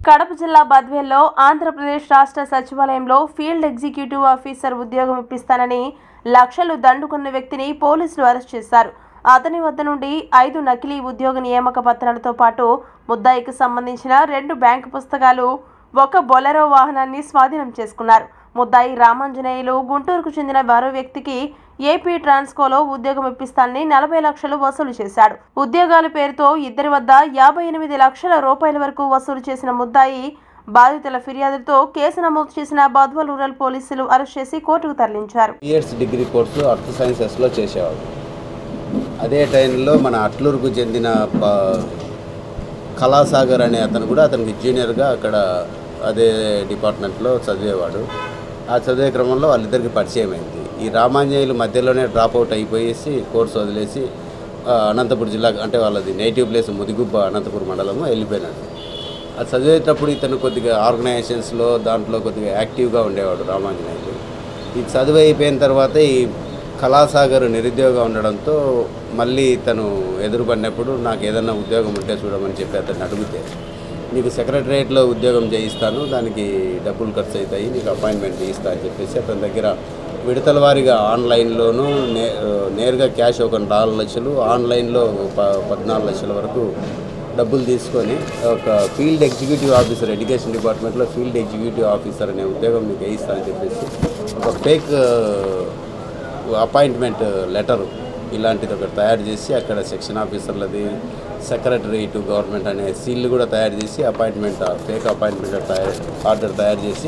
కడప జిల్లా బద్వేల్లో ఆంధ్రప్రదేశ్ రాష్ట్ర సచివాలయంలో ఫీల్డ్ ఎగ్జిక్యూటివ్ ఆఫీసర్ ఉద్యోగం ఇప్పిస్తానని లక్షలు దండుకున్న వ్యక్తిని పోలీసులు అరెస్ట్ చేశారు అతని వద్ద నుండి ఐదు నకిలీ ఉద్యోగ నియామక పత్రాలతో పాటు ముద్దాయికి సంబంధించిన రెండు బ్యాంకు పుస్తకాలు ఒక బొలెరో వాహనాన్ని స్వాధీనం చేసుకున్నారు ముద్దాయి రామాంజనేయులు గుంటూరుకు చెందిన మరో వ్యక్తికి ఏపీ ట్రాన్స్కోలో ఉద్యోగం ఇప్పిస్తానని నలభై లక్షలు వసూలు చేశాడు ఉద్యోగాల పేరుతో ఇద్దరి వద్ద యాభై ఎనిమిది లక్షల రూపాయల వరకు వసూలు చేసిన ముద్దాయి బాధితుల ఫిర్యాదులతో కేసు నమోదు చేసిన బద్వల్ రూరల్ పోలీసులు అరెస్ట్ చేసి కోర్టుకు తరలించారు ఇయర్స్ డిగ్రీ కోర్సు అర్థ సైన్సెస్లో చేసేవాడు అదే టైంలో మన అట్లూరుకు చెందిన ప- కళాసాగర్ అనే అతను కూడా అతనికి జూనియర్గా అక్కడ అదే డిపార్ట్మెంట్లో చదివేవాడు ఆ చదివే క్రమంలో వాళ్ళిద్దరికి పరిచయం అయింది ఈ రామాంజనేయులు మధ్యలోనే డ్రాప్ అవుట్ అయిపోయేసి కోర్సు వదిలేసి ఆ, అనంతపురం జిల్లా అంటే వాళ్ళది నేటివ్ ప్లేస్ ముదిగుబ్బ అనంతపురం మండలము వెళ్ళిపోయినాడు అది చదివేటప్పుడు ఇతను కొద్దిగా ఆర్గనైజేషన్స్లో దాంట్లో కొద్దిగా యాక్టివ్గా ఉండేవాడు రామాంజనేయులు ఈ చదువు అయిపోయిన తర్వాత ఈ కళాసాగర్ నిరుద్యోగం ఉండడంతో మళ్ళీ తను ఎదురుపడినప్పుడు నాకు ఏదైనా ఉద్యోగం ఉంటే చూడమని చెప్పి అతన్ని అడిగితే నీకు సెక్రటరియట్లో ఉద్యోగం చేయిస్తాను దానికి డబ్బులు ఖర్చు అవుతాయి నీకు అపాయింట్మెంట్ చేయిస్తా అని చెప్పేసి అతని దగ్గర విడతల వారీగా ఆన్లైన్లోనూ నే నేరుగా క్యాష్ ఒక నాలుగు లక్షలు ఆన్లైన్లో ప పద్నాలుగు లక్షల వరకు డబ్బులు తీసుకొని ఒక ఫీల్డ్ ఎగ్జిక్యూటివ్ ఆఫీసర్ ఎడ్యుకేషన్ డిపార్ట్మెంట్లో ఫీల్డ్ ఎగ్జిక్యూటివ్ ఆఫీసర్ అనే ఉద్యోగం నీకు వేయిస్తా అని చెప్పేసి ఒక ఫేక్ అపాయింట్మెంట్ లెటరు ఇలాంటిది ఒకటి తయారు చేసి అక్కడ సెక్షన్ ఆఫీసర్లది సెక్రటరీ టు గవర్నమెంట్ అనే సీల్లు కూడా తయారు చేసి అపాయింట్మెంట్ ఫేక్ అపాయింట్మెంట్ తయారు ఆర్డర్ తయారు చేసి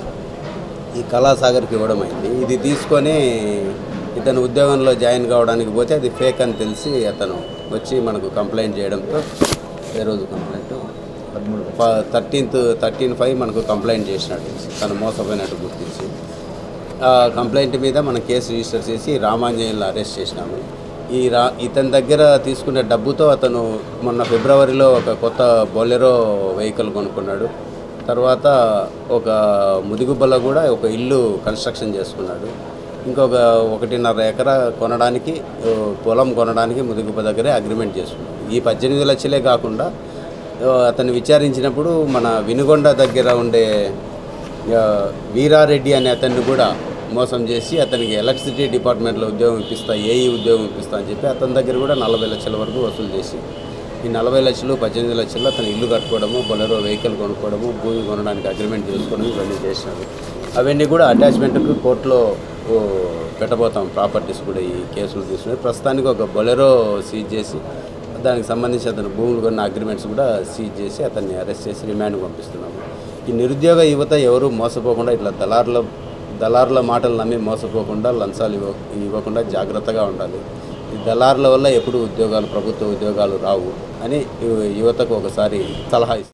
ఈ కళాసాగర్కి ఇవ్వడం అయింది ఇది తీసుకొని ఇతను ఉద్యోగంలో జాయిన్ కావడానికి పోతే అది ఫేక్ అని తెలిసి అతను వచ్చి మనకు కంప్లైంట్ చేయడంతో ఏ రోజు కంప్లైంట్ థర్టీన్త్ థర్టీన్ ఫైవ్ మనకు కంప్లైంట్ చేసినాడు తను మోసపోయినట్టు గుర్తించి ఆ కంప్లైంట్ మీద మనం కేసు రిజిస్టర్ చేసి రామాంజనేయులను అరెస్ట్ చేసినాము ఈ రా ఇతని దగ్గర తీసుకునే డబ్బుతో అతను మొన్న ఫిబ్రవరిలో ఒక కొత్త బొలెరో వెహికల్ కొనుక్కున్నాడు తర్వాత ఒక ముదిగుబ్బలో కూడా ఒక ఇల్లు కన్స్ట్రక్షన్ చేసుకున్నాడు ఇంకొక ఒకటిన్నర ఎకరా కొనడానికి ఓ, పొలం కొనడానికి ముదిగుబ్బ దగ్గరే అగ్రిమెంట్ చేసుకున్నాడు ఈ పద్దెనిమిది లక్షలే కాకుండా ఓ, అతను విచారించినప్పుడు మన వినుగొండ దగ్గర ఉండే ఆ, వీరారెడ్డి అనే అతన్ని కూడా మోసం చేసి అతనికి ఎలక్ట్రిసిటీ డిపార్ట్మెంట్లో ఉద్యోగం ఇప్పిస్తా ఏఈ ఉద్యోగం ఇప్పిస్తా అని చెప్పి అతని దగ్గర కూడా నలభై లక్షల వరకు వసూలు చేసి ఈ నలభై లక్షలు పద్దెనిమిది లక్షలు అతను ఇల్లు కట్టుకోవడము బొలెరో వెహికల్ కొనుక్కోవడము భూమి కొనడానికి అగ్రిమెంట్ చేసుకోవడం ఇవన్నీ చేసినాడు అవన్నీ కూడా అటాచ్మెంట్కు కోర్టులో ఓ, పెట్టబోతాం ప్రాపర్టీస్ కూడా ఈ కేసులు తీసుకుని ప్రస్తుతానికి ఒక బొలెరో సీజ్ చేసి దానికి సంబంధించి అతను భూములు కొన్న అగ్రిమెంట్స్ కూడా సీజ్ చేసి అతన్ని అరెస్ట్ చేసి రిమాండ్ పంపిస్తున్నాము ఈ నిరుద్యోగ యువత ఎవరు మోసపోకుండా ఇట్లా దళారుల దళారుల మాటలు నమ్మి మోసపోకుండా లంచాలు ఇవ్వ ఇవ్వకుండా జాగ్రత్తగా ఉండాలి ఈ దళారుల వల్ల ఎప్పుడు ఉద్యోగాలు ప్రభుత్వ ఉద్యోగాలు రావు అని యువతకు ఒకసారి సలహా ఇస్తాను